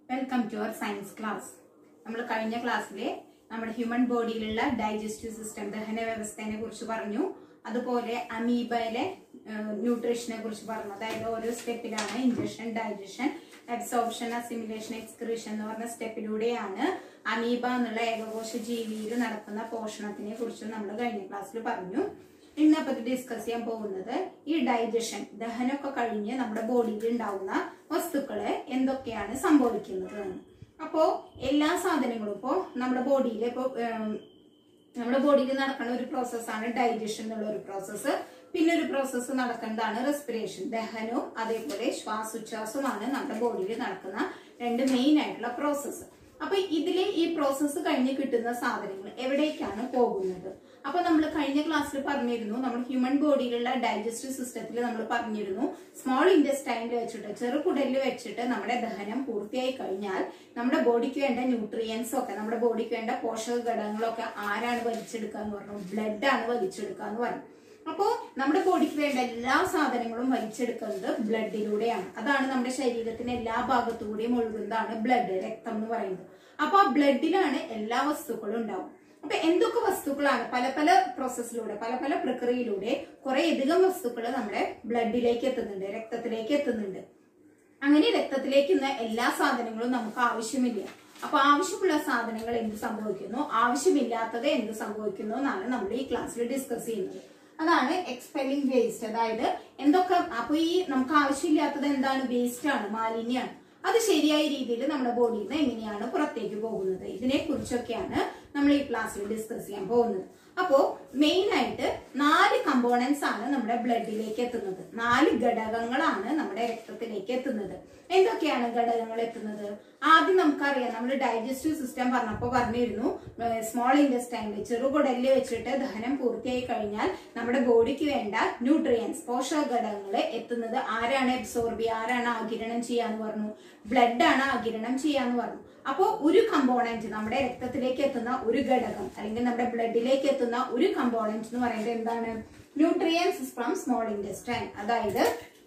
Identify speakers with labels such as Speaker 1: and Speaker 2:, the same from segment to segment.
Speaker 1: Welcome to our science class നമ്മൾ കഴിഞ്ഞ ക്ലാസ്സിൽ നമ്മുടെ ഹ്യൂമൻ ബോഡിയിലുള്ള ഡൈജസ്റ്റീവ് സിസ്റ്റം ദഹന വ്യവസ്ഥയെ കുറിച്ച് പറഞ്ഞു അതുപോലെ അമീബയിലെ ന്യൂട്രീഷനെ കുറിച്ച് പറഞ്ഞു അതായത് ഓരോ സ്റ്റെപ്പിലാണ് ingestion digestion absorption assimilation excretion എന്ന് പറഞ്ഞ സ്റ്റെപ്പിലൂടെയാണ് അമീബ എന്നുള്ള ഏകകോശ ജീവിയിൽ നടക്കുന്ന പോഷണത്തിനെ കുറിച്ച് നമ്മൾ കഴിഞ്ഞ ക്ലാസ്സിൽ പറഞ്ഞു ഇന്നപ്പോ ഡിസ്കസ് ചെയ്യാൻ പോകുന്നത് ഈ ഡൈജഷൻ ദഹനമൊക്കെ കഴിഞ്ഞ് നമ്മുടെ ബോഡിയിൽ ഉണ്ടാവുന്ന വസ്തുക്കള് എന്തൊക്കെയാണ് സംഭവിക്കുന്നത് എന്ന്. അപ്പോ എല്ലാ സാധനങ്ങളും ഇപ്പോ നമ്മുടെ ബോഡിയിൽ ഇപ്പോ ഉം, നമ്മുടെ ബോഡിയിൽ നടക്കുന്ന ഒരു പ്രോസസ്സാണ് ഡൈജഷൻ എന്നുള്ള ഒരു പ്രോസസ്സ് പിന്നെ ഒരു പ്രോസസ്സ് നടക്കുന്നതാണ് റെസ്പിറേഷൻ ദഹനവും അതേപോലെ ശ്വാസോച്ഛ്വാസവുമാണ് നമ്മുടെ ബോഡിയിൽ നടക്കുന്ന രണ്ട് മെയിൻ ആയിട്ടുള്ള പ്രോസസ്സ് അപ്പൊ ഇതിലെ ഈ പ്രോസസ്സ് കഴിഞ്ഞ് കിട്ടുന്ന സാധനങ്ങൾ എവിടേക്കാണ് പോകുന്നത് അപ്പൊ നമ്മൾ കഴിഞ്ഞ ക്ലാസ്സിൽ പറഞ്ഞിരുന്നു നമ്മൾ ഹ്യൂമൻ ബോഡിയിലുള്ള ഡൈജസ്റ്റീവ് സിസ്റ്റത്തിൽ നമ്മൾ പറഞ്ഞിരുന്നു സ്മോൾ ഇൻഡസ്റ്റൈനിൽ വെച്ചിട്ട് ചെറുകുടലിൽ വെച്ചിട്ട് നമ്മുടെ ദഹനം പൂർത്തിയായി കഴിഞ്ഞാൽ നമ്മുടെ ബോഡിക്ക് വേണ്ട ന്യൂട്രിയൻസ് ഒക്കെ നമ്മുടെ ബോഡിക്ക് വേണ്ട പോഷക ഘടകങ്ങളൊക്കെ ആരാണ് വലിച്ചെടുക്കുക എന്ന് പറഞ്ഞു ബ്ലഡ് ആണ് വലിച്ചെടുക്കുക എന്ന് പറഞ്ഞു അപ്പോ നമ്മുടെ ബോഡിക്ക് വേണ്ട എല്ലാ സാധനങ്ങളും വലിച്ചെടുക്കുന്നത് ബ്ലഡിലൂടെയാണ് അതാണ് നമ്മുടെ ശരീരത്തിന് എല്ലാ ഭാഗത്തുകൂടിയും ഒഴുകുന്നതാണ് ബ്ലഡ് രക്തം എന്ന് പറയുന്നത് അപ്പൊ ആ ബ്ലഡിലാണ് എല്ലാ വസ്തുക്കളും ഉണ്ടാവും അപ്പൊ എന്തൊക്കെ വസ്തുക്കളാണ് പല പല പ്രോസസ്സിലൂടെ പല പല പ്രക്രിയയിലൂടെ കുറെ അധികം വസ്തുക്കൾ നമ്മുടെ ബ്ലഡിലേക്ക് എത്തുന്നുണ്ട് രക്തത്തിലേക്ക് എത്തുന്നുണ്ട് അങ്ങനെ രക്തത്തിലേക്ക് ഇന്ന് എല്ലാ സാധനങ്ങളും നമുക്ക് ആവശ്യമില്ല അപ്പൊ ആവശ്യമുള്ള സാധനങ്ങൾ എന്ത് സംഭവിക്കുന്നു ആവശ്യമില്ലാത്തത് എന്ത് സംഭവിക്കുന്നു എന്നാണ് നമ്മൾ ഈ ക്ലാസ്സിൽ ഡിസ്കസ് ചെയ്യുന്നത് അതാണ് എക്സ്പെല്ലിംഗ് വേസ്റ്റ് അതായത് എന്തൊക്കെ അപ്പൊ ഈ നമുക്ക് ആവശ്യമില്ലാത്തത് എന്താണ് വേസ്റ്റ് ആണ് മാലിന്യമാണ് അത് ശരിയായ രീതിയിൽ നമ്മുടെ ബോഡിയിൽ നിന്ന് എങ്ങനെയാണ് പുറത്തേക്ക് പോകുന്നത് ഇതിനെ കുറിച്ചൊക്കെയാണ് നമ്മൾ ഈ ക്ലാസ്സിൽ ഡിസ്കസ് ചെയ്യാൻ പോകുന്നത് അപ്പോ മെയിൻ ആയിട്ട് നാല് കമ്പോണൻസ് ആണ് നമ്മുടെ ബ്ലഡിലേക്ക് എത്തുന്നത് നാല് ഘടകങ്ങളാണ് നമ്മുടെ രക്തത്തിലേക്ക് എത്തുന്നത് എന്തൊക്കെയാണ് ഘടകങ്ങൾ എത്തുന്നത് ആദ്യം നമുക്കറിയാം നമ്മൾ ഡൈജസ്റ്റീവ് സിസ്റ്റം പറഞ്ഞപ്പോൾ പറഞ്ഞിരുന്നു സ്മോൾ ഇൻഡസ്റ്റൈനിൽ ചെറുകുടലിൽ വെച്ചിട്ട് ദഹനം പൂർത്തിയായി കഴിഞ്ഞാൽ നമ്മുടെ ബോഡിക്ക് വേണ്ട ന്യൂട്രിയൻസ് പോഷക ഘടകങ്ങൾ എത്തുന്നത് ആരാണ് അബ്സോർബ് ചെയ്യുക ആരാണ് ആകിരണം ചെയ്യാന്ന് പറഞ്ഞു ബ്ലഡ് ആണ് ആകിരണം ചെയ്യാന്ന് പറഞ്ഞു അപ്പോൾ ഒരു കമ്പോണന്റ് നമ്മുടെ രക്തത്തിലേക്ക് എത്തുന്ന ഒരു ഘടകം അല്ലെങ്കിൽ നമ്മുടെ ബ്ലഡിലേക്ക് എത്തുന്ന ഒരു കമ്പോണന്റ് എന്ന് പറയുന്നത് എന്താണ് ന്യൂട്രിയൻസ് ഫ്രം സ്മോൾ ഇൻഡസ്റ്റൈൻ അതായത്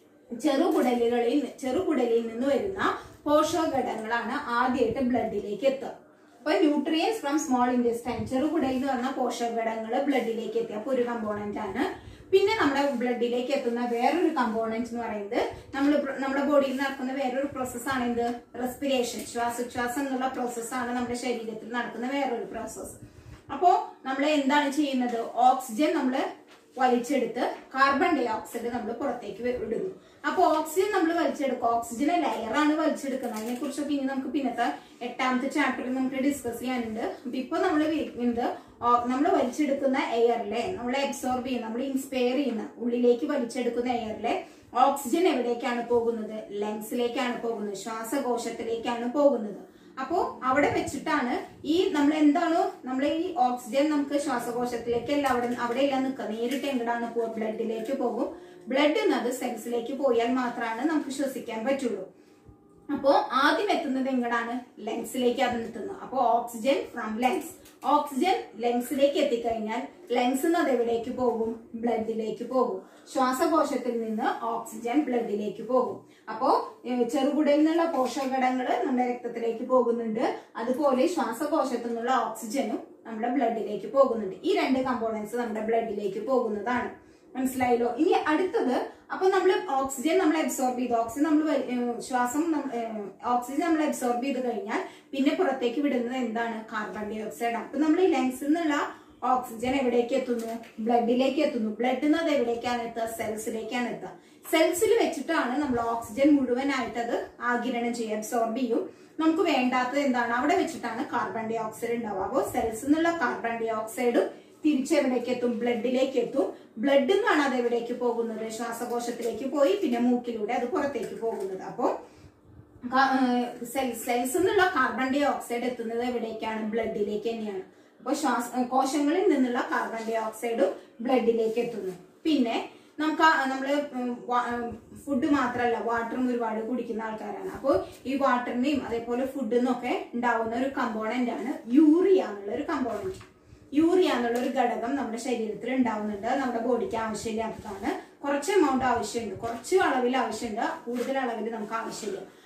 Speaker 1: ചെറുകുടലുകളിൽ ചെറുകുടലിൽ നിന്ന് വരുന്ന പോഷക ഘടകങ്ങളാണ് ആദ്യമായിട്ട് ബ്ലഡിലേക്ക് എത്തുക അപ്പൊ ന്യൂട്രിയൻസ് ഫ്രം സ്മോൾ ഇൻഡസ്റ്റൈൻ ചെറുകുടലിൽ നിന്ന് വന്ന പോഷക ഘടകങ്ങൾ ബ്ലഡിലേക്ക് എത്തി അപ്പൊ ഒരു കമ്പോണന്റ് ആണ് പിന്നെ നമ്മുടെ ബ്ലഡിലേക്ക് എത്തുന്ന വേറൊരു കമ്പോണന്റ് എന്ന് പറയുന്നത് നമ്മൾ നമ്മുടെ ബോഡിയിൽ നടക്കുന്ന വേറൊരു പ്രോസസ്സാണ് എന്ത് റെസ്പിറേഷൻ ശ്വാസോച്ഛ്വാസം എന്നുള്ള പ്രോസസ്സാണ് നമ്മുടെ ശരീരത്തിൽ നടക്കുന്ന വേറൊരു പ്രോസസ്സ് അപ്പോ നമ്മൾ എന്താണ് ചെയ്യുന്നത് ഓക്സിജൻ നമ്മൾ വലിച്ചെടുത്ത് കാർബൺ ഡൈ ഓക്സൈഡ് നമ്മൾ പുറത്തേക്ക് വി- വിടുന്നു അപ്പൊ ഓക്സിജൻ നമ്മൾ വലിച്ചെടുക്കും ഓക്സിജനെ ലെയറാണ് വലിച്ചെടുക്കുന്നത് അതിനെ കുറിച്ചൊക്കെ ഇനി നമുക്ക് പിന്നത്തെ എട്ടാമത്തെ ചാപ്റ്ററിൽ നമുക്ക് ഡിസ്കസ് ചെയ്യാനുണ്ട് അപ്പൊ ഇപ്പൊ നമ്മൾ എന്ത് നമ്മൾ വലിച്ചെടുക്കുന്ന എയറിലെ നമ്മൾ അബ്സോർബ് ചെയ്യുന്ന നമ്മൾ ഇൻസ്പയർ ചെയ്യുന്ന ഉള്ളിലേക്ക് വലിച്ചെടുക്കുന്ന എയറിലെ ഓക്സിജൻ എവിടേക്കാണ് പോകുന്നത് ലങ്സിലേക്കാണ് പോകുന്നത് ശ്വാസകോശത്തിലേക്കാണ് പോകുന്നത് അപ്പോ അവിടെ വെച്ചിട്ടാണ് ഈ നമ്മൾ എന്താണോ നമ്മൾ ഈ ഓക്സിജൻ നമുക്ക് ശ്വാസകോശത്തിലേക്കല്ല അവിടെ അവിടെ എല്ലാം നിൽക്കുക നേരിട്ട് എങ്ങടാണ് പോവുക ബ്ലഡിലേക്ക് പോകും ബ്ലഡ് എന്നത് സെൽസിലേക്ക് പോയാൽ മാത്രമാണ് നമുക്ക് ശ്വസിക്കാൻ പറ്റുള്ളൂ അപ്പോ ആദ്യം എത്തുന്നത് എങ്ങടാണ് ലങ്സിലേക്ക് അത് എത്തുന്നത് അപ്പോ ഓക്സിജൻ ഫ്രം ലങ്സ് ഓക്സിജൻ ലങ്സിലേക്ക് എത്തിക്കഴിഞ്ഞാൽ ലങ്സ് അത് എവിടേക്ക് പോകും ബ്ലഡിലേക്ക് പോകും ശ്വാസകോശത്തിൽ നിന്ന് ഓക്സിജൻ ബ്ലഡിലേക്ക് പോകും അപ്പോ ഏഹ്, ചെറുകുടലിൽ നിന്നുള്ള പോഷകഘടകങ്ങൾ നമ്മുടെ രക്തത്തിലേക്ക് പോകുന്നുണ്ട് അതുപോലെ ശ്വാസകോശത്തിൽ നിന്നുള്ള ഓക്സിജനും നമ്മുടെ ബ്ലഡിലേക്ക് പോകുന്നുണ്ട് ഈ രണ്ട് കമ്പോണൻസ് നമ്മുടെ ബ്ലഡിലേക്ക് പോകുന്നതാണ് മനസ്സിലായല്ലോ ഇനി അടുത്തത് അപ്പൊ നമ്മൾ ഓക്സിജൻ നമ്മൾ അബ്സോർബ് ചെയ്തു ഓക്സിജൻ നമ്മൾ ശ്വാസം നം- ഏഹ്, ഓക്സിജൻ നമ്മൾ അബ്സോർബ് ചെയ്ത് കഴിഞ്ഞാൽ പിന്നെ പുറത്തേക്ക് വിടുന്നത് എന്താണ് കാർബൺ ഡൈ ഓക്സൈഡ് അപ്പൊ നമ്മൾ ഈ ലങ്സിൽ നിന്നുള്ള ഓക്സിജൻ എവിടേക്ക് എത്തുന്നു ബ്ലഡിലേക്ക് എത്തുന്നു ബ്ലഡിൽ നിന്ന് അത് എവിടേക്കാണ് എത്തുക സെൽസിലേക്കാണ് എത്തുക സെൽസിൽ വെച്ചിട്ടാണ് നമ്മൾ ഓക്സിജൻ മുഴുവനായിട്ട് അത് ആകിരണം ചെയ്യുക അബ്സോർബ് ചെയ്യും നമുക്ക് വേണ്ടാത്തത് എന്താണ് അവിടെ വെച്ചിട്ടാണ് കാർബൺ ഡൈ ഓക്സൈഡ് ഉണ്ടാവുക അപ്പോൾ സെൽസിൽ നിന്നുള്ള കാർബൺ ഡൈ ഓക്സൈഡും തിരിച്ചെവിടേക്ക് എത്തും ബ്ലഡിലേക്ക് എത്തും ബ്ലഡിൽ നിന്നാണ് അത് എവിടേക്ക് പോകുന്നത് ശ്വാസകോശത്തിലേക്ക് പോയി പിന്നെ മൂക്കിലൂടെ അത് പുറത്തേക്ക് പോകുന്നത് അപ്പോൾ സെൽസ് നിന്നുള്ള കാർബൺ ഡൈ ഓക്സൈഡ് എത്തുന്നത് എവിടേക്കാണ് ബ്ലഡിലേക്ക് തന്നെയാണ് അപ്പോൾ ശ്വാസ കോശങ്ങളിൽ നിന്നുള്ള കാർബൺ ഡൈ ഓക്സൈഡും ബ്ലഡിലേക്ക് എത്തുന്നു പിന്നെ നമുക്ക് ആ- നമ്മള് ഫുഡ് മാത്രമല്ല വാട്ടറും ഒരുപാട് കുടിക്കുന്ന ആൾക്കാരാണ് അപ്പോൾ ഈ വാട്ടറിന്റെയും അതേപോലെ ഫുഡിൽ നിന്നൊക്കെ ഉണ്ടാവുന്ന ഒരു കമ്പോണന്റ് ആണ് യൂറിയ എന്നുള്ള ഒരു കമ്പോണന്റ് യൂറിയ എന്നുള്ള ഒരു ഘടകം നമ്മുടെ ശരീരത്തിൽ ഉണ്ടാവുന്നുണ്ട് അത് നമ്മുടെ ബോഡിക്ക് ആവശ്യമില്ലാത്തതാണ് കുറച്ച് എമൗണ്ട് ആവശ്യമുണ്ട് കുറച്ച് അളവിൽ ആവശ്യമുണ്ട് കൂടുതൽ അളവിൽ നമുക്ക് ആവശ്യമില്ല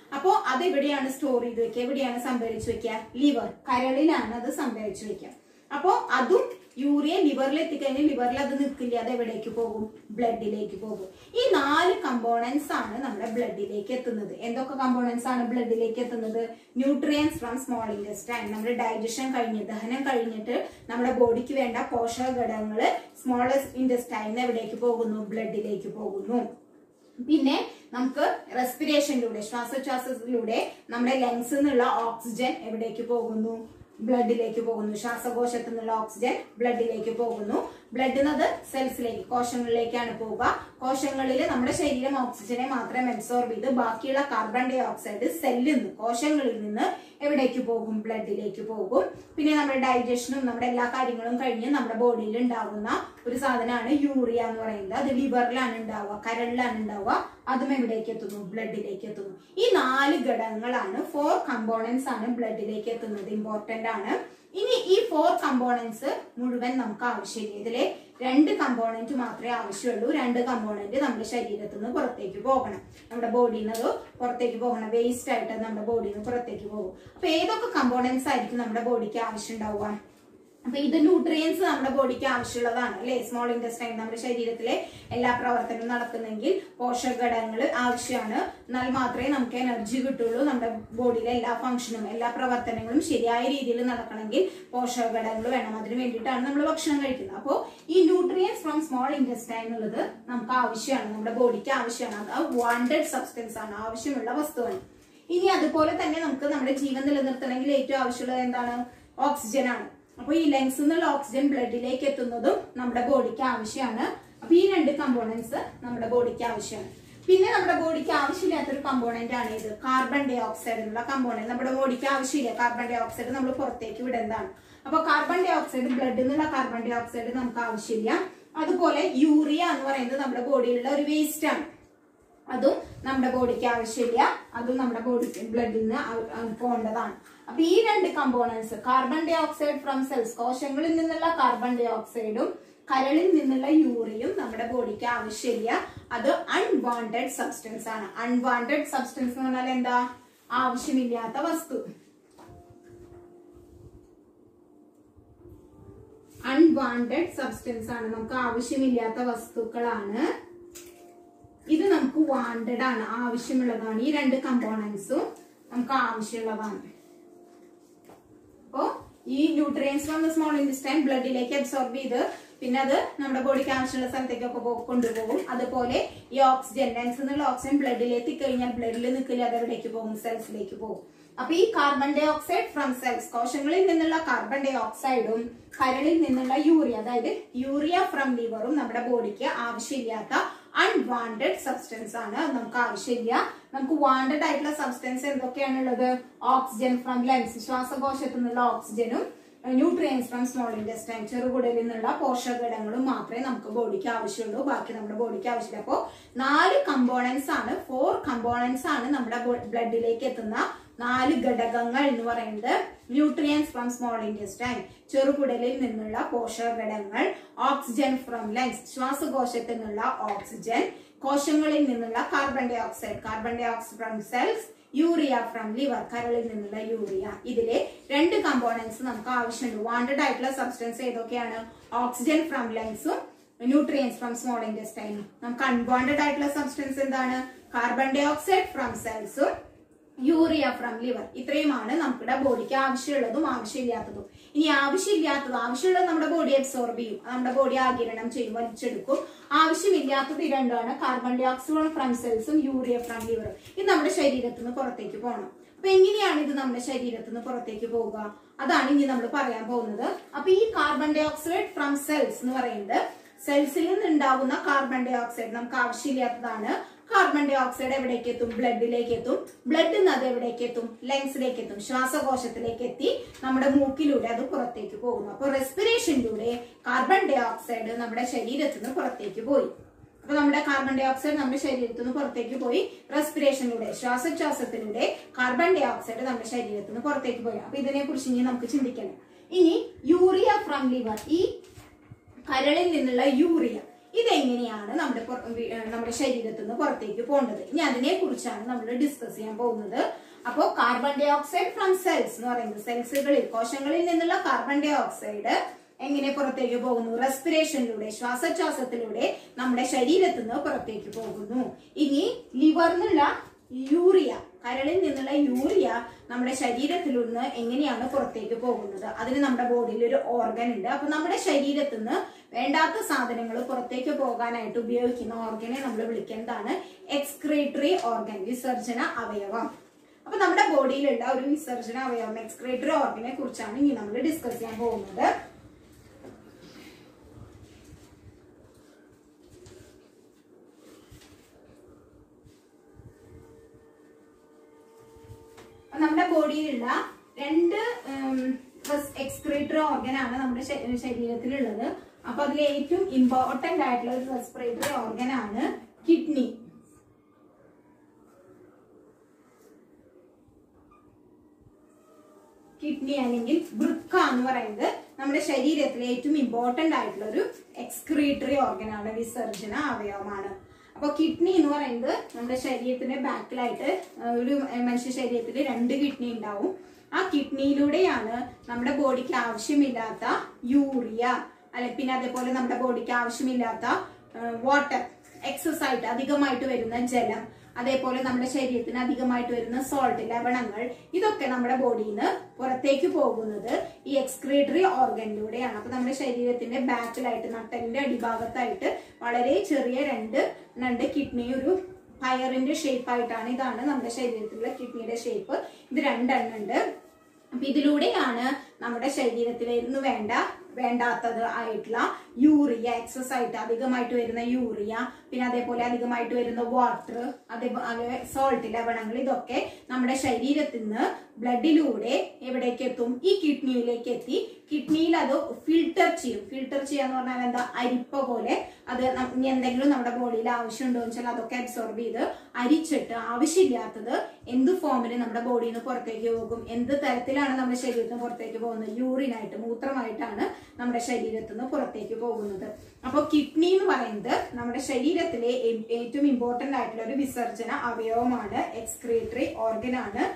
Speaker 1: അപ്പോ അത് എവിടെയാണ് സ്റ്റോർ ചെയ്ത് വെക്കുക എവിടെയാണ് സംഭരിച്ചു വെക്കുക ലിവർ കരളിലാണ് അത് സംഭരിച്ചു വെക്കുക അപ്പോ അതും യൂറിയ ലിവറിൽ എത്തിക്കഴിഞ്ഞാൽ ലിവറിൽ അത് നിൽക്കില്ല അത് എവിടേക്ക് പോകും ബ്ലഡിലേക്ക് പോകും ഈ നാല് കമ്പോണൻസ് ആണ് നമ്മുടെ ബ്ലഡിലേക്ക് എത്തുന്നത് എന്തൊക്കെ കമ്പോണൻസ് ആണ് ബ്ലഡിലേക്ക് എത്തുന്നത് ന്യൂട്രിയൻസ് ഫ്രം സ്മോൾ ഇൻഡസ്റ്റൈൻ നമ്മുടെ ഡൈജഷൻ കഴിഞ്ഞ് ദഹനം കഴിഞ്ഞിട്ട് നമ്മുടെ ബോഡിക്ക് വേണ്ട പോഷക ഘടകങ്ങള് സ്മോൾ ഇൻഡസ്റ്റൈൻ എവിടേക്ക് പോകുന്നു ബ്ലഡിലേക്ക് പോകുന്നു പിന്നെ നമുക്ക് റെസ്പിറേഷനിലൂടെ ശ്വാസോച്ഛ്വാസത്തിലൂടെ നമ്മുടെ ലങ്സിൽ നിന്നുള്ള ഓക്സിജൻ എവിടേക്ക് പോകുന്നു ബ്ലഡിലേക്ക് പോകുന്നു ശ്വാസകോശത്തിൽ നിന്നുള്ള ഓക്സിജൻ ബ്ലഡിലേക്ക് പോകുന്നു ബ്ലഡിൽ നിന്ന് സെൽസിലേക്ക് കോശങ്ങളിലേക്കാണ് പോവുക കോശങ്ങളിൽ നമ്മുടെ ശരീരം ഓക്സിജനെ മാത്രം അബ്സോർബ് ചെയ്ത് ബാക്കിയുള്ള കാർബൺ ഡൈ ഓക്സൈഡ് സെല്ലിൽ നിന്ന് കോശങ്ങളിൽ നിന്ന് എവിടേക്ക് പോകും ബ്ലഡിലേക്ക് പോകും പിന്നെ നമ്മുടെ ഡൈജഷനും നമ്മുടെ എല്ലാ കാര്യങ്ങളും കഴിഞ്ഞ് നമ്മുടെ ബോഡിയിൽ ഉണ്ടാകുന്ന ഒരു സാധനമാണ് യൂറിയ എന്ന് പറയുന്നത് അത് ലിവറിലാണ് ഉണ്ടാവുക കരളിലാണ് ഉണ്ടാവുക അതും എവിടേക്ക് എത്തുന്നു ബ്ലഡിലേക്ക് എത്തുന്നു ഈ നാല് ഘടകങ്ങളാണ് ഫോർ കമ്പോണൻസ് ആണ് ബ്ലഡിലേക്ക് എത്തുന്നത് ഇമ്പോർട്ടന്റ് ആണ് ഇനി ഈ ഫോർ കമ്പോണൻസ് മുഴുവൻ നമുക്ക് ആവശ്യമില്ല ഇതിലെ രണ്ട് കമ്പോണന്റ് മാത്രമേ ആവശ്യമുള്ളൂ രണ്ട് കമ്പോണന്റ് നമ്മുടെ ശരീരത്തിൽ നിന്ന് പുറത്തേക്ക് പോകണം നമ്മുടെ ബോഡിയിൽ നിന്ന് അത് പുറത്തേക്ക് പോകണം വേസ്റ്റ് ആയിട്ട് അത് നമ്മുടെ ബോഡിയിൽ നിന്ന് പുറത്തേക്ക് പോകും അപ്പൊ ഏതൊക്കെ കമ്പോണൻസ് ആയിരിക്കും നമ്മുടെ ബോഡിക്ക് ആവശ്യം ഉണ്ടാവുക അപ്പൊ ഇത് ന്യൂട്രിയൻസ് നമ്മുടെ ബോഡിക്ക് ആവശ്യമുള്ളതാണ് അല്ലെ സ്മോൾ ഇൻഡസ്റ്റൈൻ നമ്മുടെ ശരീരത്തിലെ എല്ലാ പ്രവർത്തനവും നടക്കുന്നെങ്കിൽ പോഷക ഘടകങ്ങൾ ആവശ്യമാണ് എന്നാൽ മാത്രമേ നമുക്ക് എനർജി കിട്ടുള്ളൂ നമ്മുടെ ബോഡിയിലെ എല്ലാ ഫംഗ്ഷനും എല്ലാ പ്രവർത്തനങ്ങളും ശരിയായ രീതിയിൽ നടക്കണമെങ്കിൽ പോഷക ഘടകങ്ങൾ വേണം അതിന് വേണ്ടിയിട്ടാണ് നമ്മൾ ഭക്ഷണം കഴിക്കുന്നത് അപ്പോൾ ഈ ന്യൂട്രിയൻസ് ഫ്രം സ്മോൾ ഇൻഡസ്റ്റൈൻ എന്നുള്ളത് നമുക്ക് ആവശ്യമാണ് നമ്മുടെ ബോഡിക്ക് ആവശ്യമാണ് അത് വാണ്ടഡ് സബ്സ്റ്റൻസ് ആണ് ആവശ്യമുള്ള വസ്തുവാണ് ഇനി അതുപോലെ തന്നെ നമുക്ക് നമ്മുടെ ജീവൻ നിലനിർത്തണമെങ്കിൽ ഏറ്റവും ആവശ്യമുള്ളത് എന്താണ് ഓക്സിജൻ ആണ് അപ്പൊ ഈ ലങ്സ് നിന്നുള്ള ഓക്സിജൻ ബ്ലഡിലേക്ക് എത്തുന്നതും നമ്മുടെ ബോഡിക്ക് ആവശ്യമാണ് അപ്പൊ ഈ രണ്ട് കമ്പോണൻസ് നമ്മുടെ ബോഡിക്ക് ആവശ്യമാണ് പിന്നെ നമ്മുടെ ബോഡിക്ക് ആവശ്യമില്ലാത്തൊരു കമ്പോണന്റ് ആണ് ഇത് കാർബൺ ഡൈ ഓക്സൈഡ് എന്നുള്ള കമ്പോണന്റ് നമ്മുടെ ബോഡിക്ക് ആവശ്യമില്ല കാർബൺ ഡൈ ഓക്സൈഡ് നമ്മൾ പുറത്തേക്ക് വിടുന്നതാണ് അപ്പൊ കാർബൺ ഡൈ ഓക്സൈഡ് ബ്ലഡിൽ നിന്നുള്ള കാർബൺ ഡൈ ഓക്സൈഡ് നമുക്ക് ആവശ്യമില്ല അതുപോലെ യൂറിയ എന്ന് പറയുന്നത് നമ്മുടെ ബോഡിയിലുള്ള ഒരു വേസ്റ്റ് ആണ് അതും നമ്മുടെ ബോഡിക്ക് ആവശ്യമില്ല അതും നമ്മുടെ ബോഡിക്ക് ബ്ലഡിൽ നിന്ന് അവ- അവ പോകേണ്ടതാണ് അപ്പൊ ഈ രണ്ട് components carbon dioxide from cells കോശങ്ങളിൽ നിന്നുള്ള കാർബൺ ഡൈ ഓക്സൈഡും കരളിൽ നിന്നുള്ള യൂറിയും നമ്മുടെ ബോഡിക്ക് ആവശ്യമില്ല അത് അൺവാണ്ടഡ് സബ്സ്റ്റൻസ് ആണ് അൺവാണ്ടഡ് സബ്സ്റ്റൻസ് എന്ന് പറഞ്ഞാൽ എന്താ ആവശ്യമില്ലാത്ത വസ്തു അൺവാണ്ടഡ് സബ്സ്റ്റൻസ് ആണ് നമുക്ക് ആവശ്യമില്ലാത്ത വസ്തുക്കളാണ് ഇത് നമുക്ക് വാണ്ടഡ് ആണ് ആവശ്യമുള്ളതാണ് ഈ രണ്ട് കമ്പോണൻസും നമുക്ക് ആവശ്യമുള്ളതാണ് അപ്പോ ഈ ന്യൂട്രിയൻസ് ഫ്രം സ്മോൾ ഇൻഡസ്റ്റൈൻ ബ്ലഡിലേക്ക് അബ്സോർബ് ചെയ്ത് പിന്നെ അത് നമ്മുടെ ബോഡിക്ക് ആവശ്യമുള്ള സ്ഥലത്തേക്കൊക്കെ പോ- കൊണ്ടുപോകും അതുപോലെ ഈ ഓക്സിജൻ ലങ്സ് നിന്നുള്ള ഓക്സിജൻ ബ്ലഡിലേക്ക് എത്തിക്കഴിഞ്ഞാൽ ബ്ലഡിൽ നിൽക്കില്ല അത് എവിടേക്ക് പോകും സെൽസിലേക്ക് പോകും അപ്പൊ ഈ carbon dioxide from cells കോശങ്ങളിൽ നിന്നുള്ള കാർബൺ ഡൈ ഓക്സൈഡും കരളിൽ നിന്നുള്ള യൂറിയ അതായത് യൂറിയ ഫ്രം ലിവറും നമ്മുടെ ബോഡിക്ക് ആവശ്യമില്ലാത്ത അൺവാണ്ടഡ് സബ്സ്റ്റൻസ് ആണ് അത് നമുക്ക് ആവശ്യമില്ല നമുക്ക് വാണ്ടഡ് ആയിട്ടുള്ള സബ്സ്റ്റൻസ് എന്തൊക്കെയാണുള്ളത് ഓക്സിജൻ ഫ്രം ലങ്സ് ശ്വാസകോശത്തു നിന്നുള്ള ഓക്സിജനും ന്യൂട്രിയൻസ് ഫ്രം സ്മോൾ ഇൻഡസ്റ്റൈൻ ചെറുകുടലിൽ നിന്നുള്ള പോഷകഘടകങ്ങളും മാത്രമേ നമുക്ക് ബോഡിക്ക് ആവശ്യമുള്ളൂ ബാക്കി നമ്മുടെ ബോഡിക്ക് ആവശ്യമില്ല അപ്പോൾ നാല് കമ്പോണൻസ് ആണ് ഫോർ കമ്പോണൻസ് ആണ് നമ്മുടെ ബ്ലഡിലേക്ക് എത്തുന്ന നാല് ഘടകങ്ങൾ എന്ന് പറയുന്നത് ന്യൂട്രിയൻസ് ഫ്രം സ്മോൾ ഇൻഡസ്റ്റൈൻ ചെറുകുടലിൽ നിന്നുള്ള പോഷകഘടകങ്ങൾ ഓക്സിജൻ ഫ്രം ലങ്സ് ശ്വാസകോശത്തിൽ നിന്നുള്ള ഓക്സിജൻ കോശങ്ങളിൽ നിന്നുള്ള carbon dioxide carbon dioxide from cells urea from liver കരളിൽ നിന്നുള്ള യൂറിയ ഇതിലെ രണ്ട് കമ്പോണൻസ് നമുക്ക് ആവശ്യമുണ്ട് വാണ്ടഡ് ആയിട്ടുള്ള സബ്സ്റ്റൻസ് ഏതൊക്കെയാണ് ഓക്സിജൻ ഫ്രം ലങ്സും ന്യൂട്രിയൻസ് ഫ്രം സ്മോൾ ഇൻഡസ്റ്റൈനും നമുക്ക് അൺവാണ്ടഡ് ആയിട്ടുള്ള സബ്സ്റ്റൻസ് എന്താണ് കാർബൺ ഡൈ ഓക്സൈഡ് ഫ്രം സെൽസും യൂറിയ ഫ്രം ലിവർ ഇത്രയുമാണ് നമ്മുടെ ബോഡിക്ക് ആവശ്യമുള്ളതും ആവശ്യമില്ലാത്തതും ഇനി ആവശ്യമില്ലാത്തത് ആവശ്യമുള്ളത് നമ്മുടെ ബോഡി അബ്സോർബ് ചെയ്യും അത് നമ്മുടെ ബോഡി ആകിരണം ചെയ്യും വലിച്ചെടുക്കും ആവശ്യമില്ലാത്തത് ഈ രണ്ടാണ് കാർബൺ ഡൈ ഓക്സൈഡ് ഫ്രം സെൽസും യൂറിയ ഫ്രം ലിവറും ഇത് നമ്മുടെ ശരീരത്തിൽ നിന്ന് പുറത്തേക്ക് പോകണം അപ്പൊ എങ്ങനെയാണ് ഇത് നമ്മുടെ ശരീരത്തിൽ നിന്ന് പുറത്തേക്ക് പോവുക അതാണ് ഇനി നമ്മൾ പറയാൻ പോകുന്നത് അപ്പൊ ഈ carbon dioxide from cells എന്ന് പറയുന്നത് സെൽസിൽ നിന്ന് ഉണ്ടാകുന്ന കാർബൺ ഡൈ ഓക്സൈഡ് നമുക്ക് ആവശ്യമില്ലാത്തതാണ് കാർബൺ ഡൈ ഓക്സൈഡ് എവിടേക്ക് എത്തും ബ്ലഡിലേക്ക് എത്തും ബ്ലഡിൽ നിന്ന് അത് എവിടേക്ക് എത്തും ലങ്സിലേക്ക് എത്തും ശ്വാസകോശത്തിലേക്ക് എത്തി നമ്മുടെ മൂക്കിലൂടെ അത് പുറത്തേക്ക് പോകുന്നു അപ്പോൾ റെസ്പിറേഷനിലൂടെ കാർബൺ ഡൈ ഓക്സൈഡ് നമ്മുടെ ശരീരത്തിൽ നിന്ന് പുറത്തേക്ക് പോയി അപ്പൊ നമ്മുടെ കാർബൺ ഡൈ ഓക്സൈഡ് നമ്മുടെ ശരീരത്തിൽ നിന്ന് പുറത്തേക്ക് പോയി റെസ്പിറേഷനിലൂടെ ശ്വാസോച്ഛ്വാസത്തിലൂടെ കാർബൺ ഡൈ ഓക്സൈഡ് നമ്മുടെ ശരീരത്തിൽ നിന്ന് പുറത്തേക്ക് പോയി അപ്പൊ ഇതിനെ കുറിച്ച് ഇനി നമുക്ക് ചിന്തിക്കണം ഇനി യൂറിയ ഫ്രം ലിവർ ഈ കരളിൽ നിന്നുള്ള യൂറിയ ഇതെങ്ങനെയാണ് നമ്മുടെ പുറ- വി- ഏഹ് നമ്മുടെ ശരീരത്തിൽ നിന്ന് പുറത്തേക്ക് പോകേണ്ടത് ഇനി അതിനെ കുറിച്ചാണ് നമ്മൾ ഡിസ്കസ് ചെയ്യാൻ പോകുന്നത് അപ്പോൾ carbon dioxide from cells എന്ന് പറയുന്നത് സെൽസുകളിൽ കോശങ്ങളിൽ നിന്നുള്ള കാർബൺ ഡൈ ഓക്സൈഡ് എങ്ങനെ പുറത്തേക്ക് പോകുന്നു റെസ്പിറേഷനിലൂടെ ശ്വാസോച്ഛ്വാസത്തിലൂടെ നമ്മുടെ ശരീരത്തിൽ നിന്ന് പുറത്തേക്ക് പോകുന്നു ഇനി ലിവർന്നുള്ള യൂറിയ കരളിൽ നിന്നുള്ള യൂറിയ നമ്മുടെ ശരീരത്തിൽ നിന്ന് എങ്ങനെയാണ് പുറത്തേക്ക് പോകുന്നത് അതിന് നമ്മുടെ ബോഡിയിൽ ഒരു ഓർഗൻ ഉണ്ട് അപ്പൊ നമ്മുടെ ശരീരത്തിൽ നിന്ന് വേണ്ടാത്ത സാധനങ്ങൾ പുറത്തേക്ക് പോകാനായിട്ട് ഉപയോഗിക്കുന്ന ഓർഗനെ നമ്മൾ വിളിക്കുന്നതാണ് എക്സ്ക്രീറ്ററി ഓർഗൻ വിസർജന അവയവം അപ്പൊ നമ്മുടെ ബോഡിയിലുള്ള ഒരു വിസർജന അവയവം എക്സ്ക്രീറ്ററി ഓർഗനെ കുറിച്ചാണ് ഇനി നമ്മൾ ഡിസ്കസ് ചെയ്യാൻ പോകുന്നത് അപ്പൊ നമ്മുടെ ബോഡിയിലുള്ള രണ്ട് എക്സ്ക്രീറ്ററി ഓർഗൻ ആണ് നമ്മുടെ ശ- ശരീരത്തിലുള്ളത് അപ്പൊ അതിൽ ഏറ്റവും ഇമ്പോർട്ടന്റ് ആയിട്ടുള്ള ഒരു റെസ്പിറേറ്ററി ഓർഗൻ ആണ് കിഡ്നി കിഡ്നി അല്ലെങ്കിൽ വൃക്ക എന്ന് പറയുന്നത് നമ്മുടെ ശരീരത്തിലെ ഏറ്റവും ഇമ്പോർട്ടന്റ് ആയിട്ടുള്ള ഒരു എക്സ്ക്രീറ്ററി ഓർഗൻ ആണ് വിസർജന അവയവമാണ് അപ്പൊ കിഡ്നി എന്ന് പറയുന്നത് നമ്മുടെ ശരീരത്തിന്റെ ബാക്കിലായിട്ട് ആ, ഒരു മനുഷ്യ ശരീരത്തിൽ രണ്ട് കിഡ്നി ഉണ്ടാവും ആ കിഡ്നിയിലൂടെയാണ് നമ്മുടെ ബോഡിക്ക് ആവശ്യമില്ലാത്ത യൂറിയ അല്ലെ പിന്നെ അതേപോലെ നമ്മുടെ ബോഡിക്ക് ആവശ്യമില്ലാത്ത വാട്ടർ എക്സസ് ആയിട്ട് അധികമായിട്ട് വരുന്ന ജലം അതേപോലെ നമ്മുടെ ശരീരത്തിന് അധികമായിട്ട് വരുന്ന സോൾട്ട് ലവണങ്ങൾ ഇതൊക്കെ നമ്മുടെ ബോഡിയിൽ നിന്ന് പുറത്തേക്ക് പോകുന്നത് ഈ എക്സ്ക്രീറ്ററി ഓർഗനിലൂടെയാണ് അപ്പൊ നമ്മുടെ ശരീരത്തിന്റെ ബാക്കിലായിട്ട് നട്ടലിന്റെ അടിഭാഗത്തായിട്ട് വളരെ ചെറിയ രണ്ട് രണ്ട് കിഡ്നി ഒരു പയറിന്റെ ഷേപ്പ് ആയിട്ടാണ് ഇതാണ് നമ്മുടെ ശരീരത്തിലുള്ള കിഡ്നിയുടെ ഷേപ്പ് ഇത് രണ്ടെണ്ണം ഉണ്ട് അപ്പൊ ഇതിലൂടെയാണ് നമ്മുടെ ശരീരത്തിൽ ഇന്ന് വേണ്ട വേണ്ടാത്തത് ആയിട്ടുള്ള യൂറിയ എക്സസ് ആയിട്ട് അധികമായിട്ട് വരുന്ന യൂറിയ പിന്നെ അതേപോലെ അധികമായിട്ട് വരുന്ന വാട്ടർ അതേപോലെ സോൾട്ട് ലവണങ്ങൾ ഇതൊക്കെ നമ്മുടെ ശരീരത്തിൽ നിന്ന് ബ്ലഡിലൂടെ എവിടേക്ക് എത്തും ഈ കിഡ്നിയിലേക്ക് എത്തി കിഡ്നിയിൽ അത് ഫിൽട്ടർ ചെയ്യും ഫിൽട്ടർ ചെയ്യാന്ന് പറഞ്ഞാൽ എന്താ അരിപ്പ പോലെ അത് നം- ഇനി എന്തെങ്കിലും നമ്മുടെ ബോഡിയിൽ ആവശ്യമുണ്ടോ എന്ന് വെച്ചാൽ അതൊക്കെ അബ്സോർബ് ചെയ്ത് അരിച്ചിട്ട് ആവശ്യമില്ലാത്തത് എന്ത് ഫോമിൽ നമ്മുടെ ബോഡിയിൽ നിന്ന് പുറത്തേക്ക് പോകും എന്ത് തരത്തിലാണ് നമ്മുടെ ശരീരത്തിൽ നിന്ന് പുറത്തേക്ക് പോകുന്നത് യൂറിനായിട്ട് മൂത്രമായിട്ടാണ് നമ്മുടെ ശരീരത്തിൽ നിന്ന് പുറത്തേക്ക് പോകുന്നത് അപ്പോൾ കിഡ്നി എന്ന് പറയുന്നത് നമ്മുടെ ശരീരത്തിലെ ഏ- ഏറ്റവും ഇമ്പോർട്ടന്റ് ആയിട്ടുള്ള ഒരു വിസർജന അവയവമാണ് എക്സ്ക്രീറ്ററി ഓർഗൻ ആണ്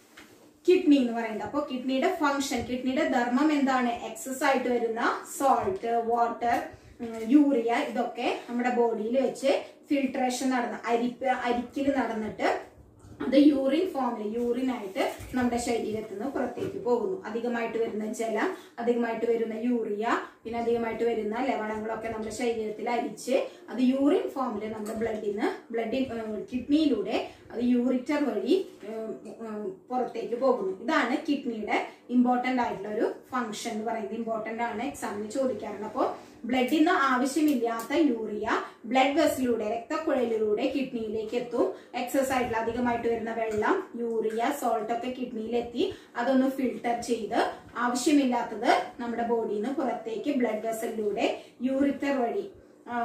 Speaker 1: കിഡ്നി എന്ന് പറയുന്നത് അപ്പോൾ കിഡ്നിയുടെ ഫംഗ്ഷൻ കിഡ്നിയുടെ ധർമ്മം എന്താണ് എക്സസ് ആയിട്ട് വരുന്ന സോൾട്ട് വാട്ടർ യൂറിയ ഇതൊക്കെ നമ്മുടെ ബോഡിയിൽ വെച്ച് ഫിൽട്രേഷൻ നടന്ന അരിപ്പ് അരിക്കൽ നടന്നിട്ട് അത് യൂറിൻ ഫോമിൽ യൂറിൻ ആയിട്ട് നമ്മുടെ ശരീരത്തിൽ നിന്ന് പുറത്തേക്ക് പോകുന്നു അധികമായിട്ട് വരുന്ന ജലം അധികമായിട്ട് വരുന്ന യൂറിയ പിന്നെ അധികമായിട്ട് വരുന്ന ലവണങ്ങളൊക്കെ നമ്മുടെ ശരീരത്തിൽ അരിച്ച് അത് യൂറിൻ ഫോമിൽ നമ്മുടെ ബ്ലഡിൽ നിന്ന് ബ്ലഡിൽ കിഡ്നിയിലൂടെ അത് യൂറിറ്റർ വഴി ഏഹ്, ഏഹ്, പുറത്തേക്ക് പോകുന്നു ഇതാണ് കിഡ്നിയുടെ ഇമ്പോർട്ടന്റ് ആയിട്ടുള്ള ഒരു ഫംഗ്ഷൻ എന്ന് പറയുന്നത് ഇമ്പോർട്ടന്റ് ആണ് എക്സാമിന് ചോദിക്കാറുണ്ട് അപ്പോൾ ബ്ലഡിൽ നിന്ന് ആവശ്യമില്ലാത്ത യൂറിയ ബ്ലഡ് വെസിലൂടെ രക്തക്കുഴലിലൂടെ കിഡ്നിയിലേക്ക് എത്തും എക്സസ് ആയിട്ടുള്ള അധികമായിട്ട് വരുന്ന വെള്ളം യൂറിയ സോൾട്ട് ഒക്കെ കിഡ്നിയിലെത്തി അതൊന്ന് ഫിൽട്ടർ ചെയ്ത് ആവശ്യമില്ലാത്തത് നമ്മുടെ ബോഡിയിൽ നിന്ന് പുറത്തേക്ക് ബ്ലഡ് വെസലിലൂടെ യൂറിറ്റർ വഴി ആ,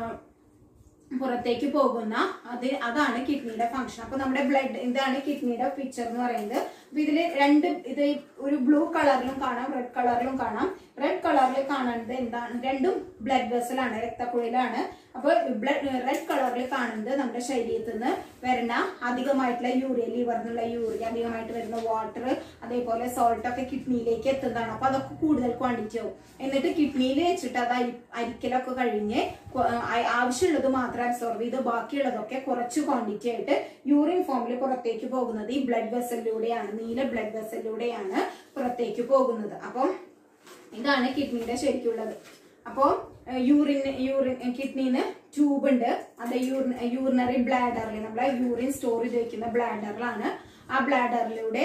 Speaker 1: പുറത്തേക്ക് പോകുന്ന അത് അതാണ് കിഡ്നിയുടെ ഫംഗ്ഷൻ അപ്പൊ നമ്മുടെ ബ്ലഡ് ഇതാണ് കിഡ്നിയുടെ പിക്ചർ എന്ന് പറയുന്നത് അപ്പൊ ഇതില് രണ്ട് ഇത് ഒരു ബ്ലൂ കളറിലും കാണാം റെഡ് കളറിലും കാണാം റെഡ് കളറിൽ കാണുന്നത് എന്താണ് രണ്ടും ബ്ലഡ് വെസലാണ് രക്തക്കുഴലാണ് അപ്പോൾ ബ്ലഡ് റെഡ് കളറിൽ കാണുന്നത് നമ്മുടെ ശരീരത്തിൽ നിന്ന് വരുന്ന അധികമായിട്ടുള്ള യൂറിയ ലിവറിനുള്ള യൂറിയ അധികമായിട്ട് വരുന്ന വാട്ടർ അതേപോലെ സോൾട്ട് ഒക്കെ കിഡ്നിയിലേക്ക് എത്തുന്നതാണ് അപ്പൊ അതൊക്കെ കൂടുതൽ ക്വാണ്ടിറ്റി ആവും എന്നിട്ട് കിഡ്നിയിൽ വെച്ചിട്ട് അത് അരി അരിക്കലൊക്കെ കഴിഞ്ഞ് കൊ- ആ- ആവശ്യമുള്ളത് മാത്രം അബ്സോർവ് ചെയ്ത് ബാക്കിയുള്ളതൊക്കെ കുറച്ച് ക്വാണ്ടിറ്റി ആയിട്ട് യൂറിൻ ഫോമിൽ പുറത്തേക്ക് പോകുന്നത് ഈ ബ്ലഡ് വെസലിലൂടെയാണ് നീല ബ്ലഡ് വെസലിലൂടെയാണ് പുറത്തേക്ക് പോകുന്നത് അപ്പം ഇതാണ് കിഡ്നിയുടെ ശരിക്കുള്ളത് അപ്പോൾ യൂറിൻ യൂറിൻ കിഡ്നിന്ന് ട്യൂബ് ഉണ്ട് അത് യൂറിൻ യൂറിനറി ബ്ലാഡറിൽ നമ്മളെ യൂറിൻ സ്റ്റോർ ചെയ്ത് വെക്കുന്ന ബ്ലാഡറിലാണ് ആ ബ്ലാഡറിലൂടെ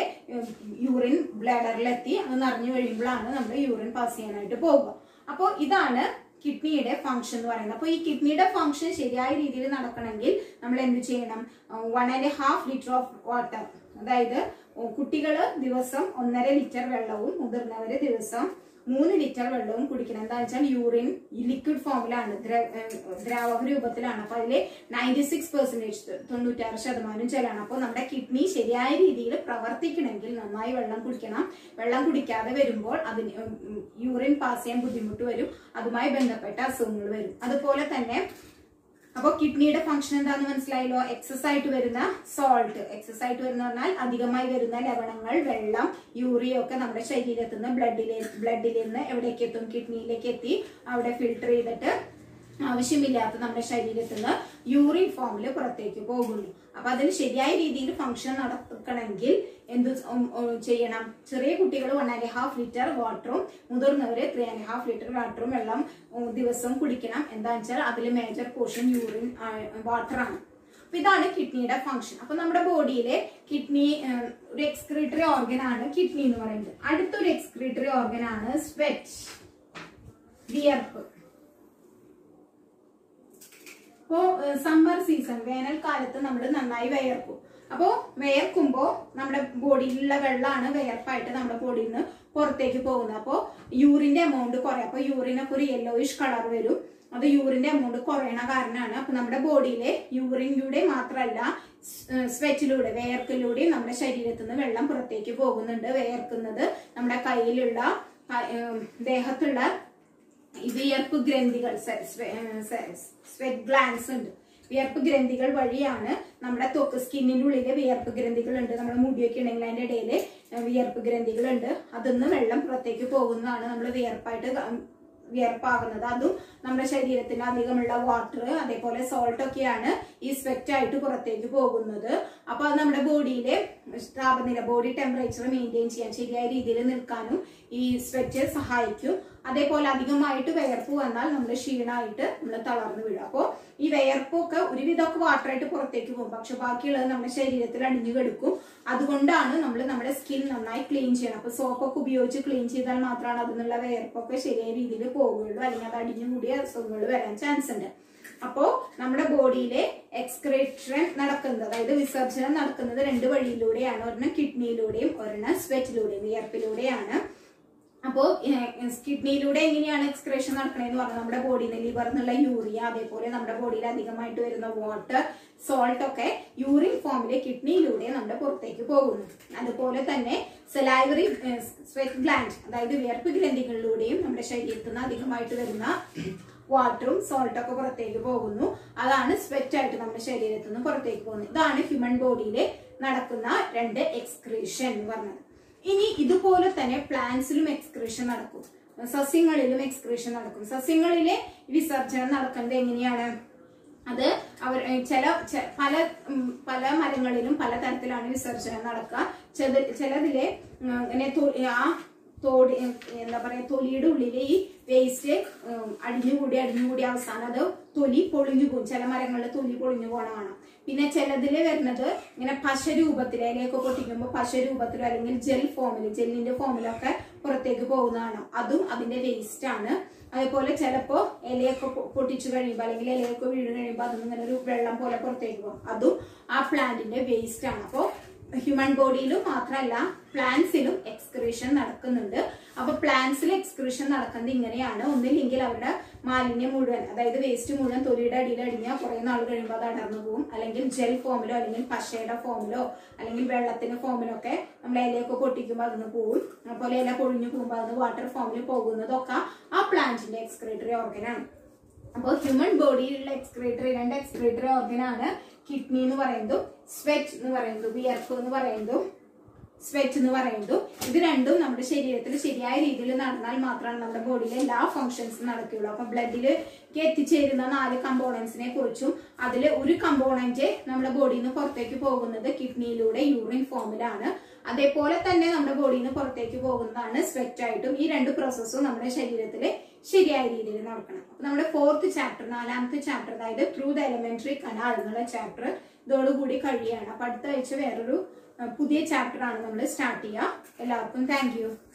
Speaker 1: യൂറിൻ ബ്ലാഡറിലെത്തി അത് നിറഞ്ഞു കഴിയുമ്പോഴാണ് നമ്മൾ യൂറിൻ പാസ് ചെയ്യാനായിട്ട് പോകുക അപ്പോൾ ഇതാണ് കിഡ്നിയുടെ ഫംഗ്ഷൻ എന്ന് പറയുന്നത് അപ്പോൾ ഈ കിഡ്നിയുടെ ഫംഗ്ഷൻ ശരിയായ രീതിയിൽ നടക്കണമെങ്കിൽ നമ്മൾ എന്ത് ചെയ്യണം one and half litre of water അതായത് കുട്ടികൾ ദിവസം ഒന്നര ലിറ്റർ വെള്ളവും മുതിർന്നവര് ദിവസം മൂന്ന് ലിറ്റർ വെള്ളവും കുടിക്കണം എന്താ വെച്ചാൽ യൂറിൻ ലിക്വിഡ് ഫോമിലാണ് ദ്ര- ഏഹ് ദ്രാവക രൂപത്തിലാണ് അപ്പൊ അതില് നയൻറ്റി സിക്സ് പെർസെന്റേജ് തൊണ്ണൂറ്റാറ് ശതമാനം ജലമാണ് അപ്പോൾ നമ്മുടെ കിഡ്നി ശരിയായ രീതിയിൽ പ്രവർത്തിക്കണമെങ്കിൽ നന്നായി വെള്ളം കുടിക്കണം വെള്ളം കുടിക്കാതെ വരുമ്പോൾ അതിന് യൂറിൻ പാസ് ചെയ്യാൻ ബുദ്ധിമുട്ട് വരും അതുമായി ബന്ധപ്പെട്ട അസുഖങ്ങൾ വരും അതുപോലെ തന്നെ അപ്പോൾ കിഡ്നിയുടെ ഫംഗ്ഷൻ എന്താണെന്ന് മനസ്സിലായല്ലോ എക്സസ് ആയിട്ട് വരുന്ന സോൾട്ട് എക്സസ് ആയിട്ട് വരുന്ന പറഞ്ഞാൽ അധികമായി വരുന്ന ലവണങ്ങൾ വെള്ളം യൂറിയ ഒക്കെ നമ്മുടെ ശരീരത്തിൽ നിന്ന് ബ്ലഡിലെ ബ്ലഡിൽ നിന്ന് എവിടേക്ക് എത്തും കിഡ്നിയിലേക്ക് എത്തി അവിടെ ഫിൽട്ടർ ചെയ്തിട്ട് ആവശ്യമില്ലാത്ത നമ്മുടെ ശരീരത്തിൽ നിന്ന് യൂറിൻ ഫോമിൽ പുറത്തേക്ക് പോകുന്നു അപ്പൊ അതിന് ശരിയായ രീതിയിൽ ഫംഗ്ഷൻ നടക്കണമെങ്കിൽ എന്ത് ഉം ഉം ചെയ്യണം ചെറിയ കുട്ടികൾ വൺ ആൻഡ് ഹാഫ് ലിറ്റർ വാട്ടറും മുതിർന്നവര് ത്രീ ആൻഡ് ഹാഫ് ലിറ്റർ വാട്ടറും വെള്ളം ഉം, ദിവസവും കുടിക്കണം എന്താണെന്ന് വെച്ചാൽ അതിൽ മേജർ പോർഷൻ യൂറിൻ വാട്ടറാണ് അപ്പൊ ഇതാണ് കിഡ്നിയുടെ ഫംഗ്ഷൻ അപ്പൊ നമ്മുടെ ബോഡിയിലെ കിഡ്നി ഒരു എക്സ്ക്രീറ്ററി ഓർഗൻ ആണ് കിഡ്നി എന്ന് പറയുന്നത് അടുത്തൊരു എക്സ്ക്രീറ്ററി ഓർഗൻ ആണ് സ്വെറ്റ് വിയർപ്പ് അപ്പോ സമ്മർ സീസൺ വേനൽക്കാലത്ത് നമ്മൾ നന്നായി വിയർക്കും അപ്പോ വിയർക്കുമ്പോ നമ്മുടെ ബോഡിയിലുള്ള വെള്ളമാണ് വിയർപ്പായിട്ട് നമ്മുടെ ബോഡിയിൽ നിന്ന് പുറത്തേക്ക് പോകുന്നത് അപ്പോ യൂറിന്റെ എമൗണ്ട് കുറയും അപ്പൊ യൂറിനൊക്കെ ഒരു യെല്ലോയിഷ് കളർ വരും അത് യൂറിന്റെ എമൗണ്ട് കുറയണ കാരണമാണ് അപ്പൊ നമ്മുടെ ബോഡിയിലെ യൂറിനിലൂടെ മാത്രമല്ല സ്വെറ്റിലൂടെ വേർക്കിലൂടെയും നമ്മുടെ ശരീരത്തിൽ നിന്ന് വെള്ളം പുറത്തേക്ക് പോകുന്നുണ്ട് വേർക്കുന്നത് നമ്മുടെ കയ്യിലുള്ള ക- ഏം, ദേഹത്തുള്ള ഈ വിയർപ്പ് ഗ്രന്ഥികൾ സ്വെറ്റ് ഗ്ലാൻസ് ഉണ്ട് വിയർപ്പ് ഗ്രന്ഥികൾ വഴിയാണ് നമ്മുടെ ത്വക്ക് സ്കിന്നിന്റെ ഉള്ളില് വിയർപ്പ് ഗ്രന്ഥികൾ ഉണ്ട് നമ്മുടെ മുടിയൊക്കെ ഉണ്ടെങ്കിൽ അതിന്റെ ഇടയിൽ വിയർപ്പ് ഗ്രന്ഥികൾ ഉണ്ട് അതിന്ന് വെള്ളം പുറത്തേക്ക് പോകുന്നതാണ് നമ്മൾ വിയർപ്പായിട്ട് ക- വിയർപ്പാകുന്നത് അതും നമ്മുടെ ശരീരത്തിൽ അധികമുള്ള വാട്ടർ അതേപോലെ സോൾട്ട് ഒക്കെയാണ് ഈ സ്വെറ്റ് ആയിട്ട് പുറത്തേക്ക് പോകുന്നത് അപ്പൊ അത് നമ്മുടെ ബോഡിയിലെ താപനില ബോഡി ടെമ്പറേച്ചർ മെയിൻറ്റെയിൻ ചെയ്യാൻ ശരിയായ രീതിയിൽ നിൽക്കാനും ഈ സ്വെറ്റ് സഹായിക്കും അതേപോലെ അധികമായിട്ട് വിയർപ്പ് വന്നാൽ നമ്മൾ ക്ഷീണമായിട്ട് നമ്മൾ തളർന്നു വീഴും അപ്പോൾ ഈ വിയർപ്പൊക്കെ ഒരുവിധമൊക്കെ വാട്ടറായിട്ട് പുറത്തേക്ക് പോകും പക്ഷെ ബാക്കിയുള്ളത് നമ്മുടെ ശരീരത്തിൽ അടിഞ്ഞു കിടക്കും അതുകൊണ്ടാണ് നമ്മൾ നമ്മുടെ സ്കിൻ നന്നായി ക്ലീൻ ചെയ്യണം അപ്പൊ സോപ്പൊക്കെ ഉപയോഗിച്ച് ക്ലീൻ ചെയ്താൽ മാത്രമാണ് അതിനുള്ള വിയർപ്പൊക്കെ ശരിയായ രീതിയിൽ പോകുകയുള്ളൂ അല്ലെങ്കിൽ അത് അടിഞ്ഞു കൂടിയ അസുഖങ്ങൾ വരാൻ ചാൻസ് ഉണ്ട് അപ്പോ നമ്മുടെ ബോഡിയിലെ എക്സ്ക്രേഷൻ നടക്കുന്നത് അതായത് വിസർജനം നടക്കുന്നത് രണ്ട് വഴിയിലൂടെയാണ് ഒരെണ്ണം കിഡ്നിയിലൂടെയും ഒരെണ്ണം സ്വെറ്റിലൂടെയും വിയർപ്പിലൂടെയാണ് അപ്പോൾ കിഡ്നിയിലൂടെ എങ്ങനെയാണ് എക്സ്ക്രേഷൻ നടക്കണേന്ന് പറഞ്ഞാൽ നമ്മുടെ ബോഡിയിൽ നിന്ന് ലിവർ എന്നുള്ള യൂറിയ അതേപോലെ നമ്മുടെ ബോഡിയിൽ അധികമായിട്ട് വരുന്ന വാട്ടർ സോൾട്ട് ഒക്കെ യൂറിൻ ഫോമിലെ കിഡ്നിയിലൂടെ നമ്മുടെ പുറത്തേക്ക് പോകുന്നു അതുപോലെ തന്നെ സെലൈവറി സ്വെറ്റ് ഗ്ലാൻഡ് അതായത് വിയർപ്പ് ഗ്രന്ഥികളിലൂടെയും നമ്മുടെ ശരീരത്തിൽ നിന്ന് അധികമായിട്ട് വരുന്ന വാട്ടറും സോൾട്ടും ഒക്കെ പുറത്തേക്ക് പോകുന്നു അതാണ് സ്വെറ്റ് ആയിട്ട് നമ്മുടെ ശരീരത്തിൽ നിന്ന് പുറത്തേക്ക് പോകുന്നത് ഇതാണ് ഹ്യൂമൻ ബോഡിയിൽ നടക്കുന്ന രണ്ട് എക്സ്ക്രീഷൻ എന്ന് പറഞ്ഞത് ഇനി ഇതുപോലെ തന്നെ പ്ലാന്റ്സിലും എക്സ്ക്രീഷൻ നടക്കും സസ്യങ്ങളിലും എക്സ്ക്രീഷൻ നടക്കും സസ്യങ്ങളിലെ വിസർജനം നടക്കുന്നത് എങ്ങനെയാണ് അത് അവർ ഏ, ചില ചെ- പല ഉം, പല മരങ്ങളിലും പല തരത്തിലാണ് വിസർജനം നടക്കുക ചില ചിലതിലെ ഉം, ഇങ്ങനെ തൊ- ആ തോടി ഉം, എന്താ പറയാ തൊലിയുടെ ഉള്ളിലെ ഈ വേസ്റ്റ് അടിഞ്ഞുകൂടി അടിഞ്ഞുകൂടി അവസാനം അത് തൊലി പൊളിഞ്ഞു പോകും ചില മരങ്ങളിൽ തൊലി പൊളിഞ്ഞു പോകണ കാണാം പിന്നെ ചിലതിൽ വരുന്നത് ഇങ്ങനെ പശ രൂപത്തിൽ ഇലയൊക്കെ പൊട്ടിക്കുമ്പോൾ പശ രൂപത്തിലോ അല്ലെങ്കിൽ ജെൽ ഫോമിൽ ജെല്ലിന്റെ ഫോമിലൊക്കെ പുറത്തേക്ക് പോകുന്നതാണ് അതും അതിന്റെ വേസ്റ്റ് ആണ് അതേപോലെ ചിലപ്പോ ഇലയൊക്കെ പൊ- പൊട്ടിച്ചു കഴിയുമ്പോൾ അല്ലെങ്കിൽ ഇലയൊക്കെ വീണ് കഴിയുമ്പോൾ അതിൽ ഇങ്ങനെ ഒരു വെള്ളം പോലെ പുറത്തേക്ക് പോകും അതും ആ പ്ലാന്റിന്റെ വേസ്റ്റ് ആണ് അപ്പോൾ ഹ്യൂമൻ ബോഡിയിലും മാത്രമല്ല പ്ലാന്റ്സിലും എക്സ്ക്രീഷൻ നടക്കുന്നുണ്ട് അപ്പൊ പ്ലാന്റ്സിൽ എക്സ്ക്രീഷൻ നടക്കുന്നത് ഇങ്ങനെയാണ് ഒന്നില്ലെങ്കിൽ അവരുടെ മാലിന്യം മുഴുവൻ അതായത് വേസ്റ്റ് മുഴുവൻ തൊലിയുടെ അടിയിൽ അടിഞ്ഞാൽ കുറെ നാൾ കഴിയുമ്പോൾ അത് അടർന്നു പോകും അല്ലെങ്കിൽ ജെൽ ഫോമിലോ അല്ലെങ്കിൽ പശയുടെ ഫോമിലോ അല്ലെങ്കിൽ വെള്ളത്തിന്റെ ഫോമിലോ ഒക്കെ നമ്മൾ ഇലയൊക്കെ പൊട്ടിക്കുമ്പോൾ അതിന് പോകും അതുപോലെ ഇല പൊഴിഞ്ഞു പോകുമ്പോൾ അത് വാട്ടർ ഫോമിൽ പോകുന്നതൊക്കെ ആ പ്ലാന്റിന്റെ എക്സ്ക്രീറ്ററി ഓർഗനാണ് അപ്പോൾ ഹ്യൂമൻ ബോഡിയിലുള്ള എക്സ്ക്രീറ്ററി രണ്ട് എക്സ്ക്രീറ്ററി ഓർഗനാണ് കിഡ്നി എന്ന് പറയുന്നതും സ്വെറ്റ് എന്ന് പറയുന്നതും വിയർപ്പ് എന്ന് പറയുന്നതും സ്വെറ്റ് എന്ന് പറയുന്നതും ഇത് രണ്ടും നമ്മുടെ ശരീരത്തിൽ ശരിയായ രീതിയിൽ നടന്നാൽ മാത്രമാണ് നമ്മുടെ ബോഡിയിലെ എല്ലാ ഫങ്ഷൻസും നടക്കുകയുള്ളൂ അപ്പൊ ബ്ലഡിലേക്ക് എത്തിച്ചേരുന്ന നാല് കമ്പോണൻസിനെ കുറിച്ചും അതിൽ ഒരു കമ്പോണന്റ് നമ്മുടെ ബോഡിയിൽ നിന്ന് പുറത്തേക്ക് പോകുന്നത് കിഡ്നിയിലൂടെ യൂറിൻ ഫോമിലാണ് അതേപോലെ തന്നെ നമ്മുടെ ബോഡിയിൽ നിന്ന് പുറത്തേക്ക് പോകുന്നതാണ് സ്വെറ്റ് ആയിട്ടും ഈ രണ്ട് പ്രോസസ്സും നമ്മുടെ ശരീരത്തിൽ ശരിയായ രീതിയിൽ നടക്കണം അപ്പൊ നമ്മുടെ ഫോർത്ത് ചാപ്റ്റർ നാലാമത്തെ ചാപ്റ്റർ അതായത് ത്രൂ ദ എലിമെന്ററി കനാൽ എന്നുള്ള ചാപ്റ്റർ ഇതോടുകൂടി കഴിയുകയാണ് അപ്പൊ അടുത്ത ആഴ്ച വേറൊരു അഹ് പുതിയ ചാപ്റ്റർ ആണ് നമ്മൾ സ്റ്റാർട്ട് ചെയ്യുക എല്ലാവർക്കും താങ്ക് യു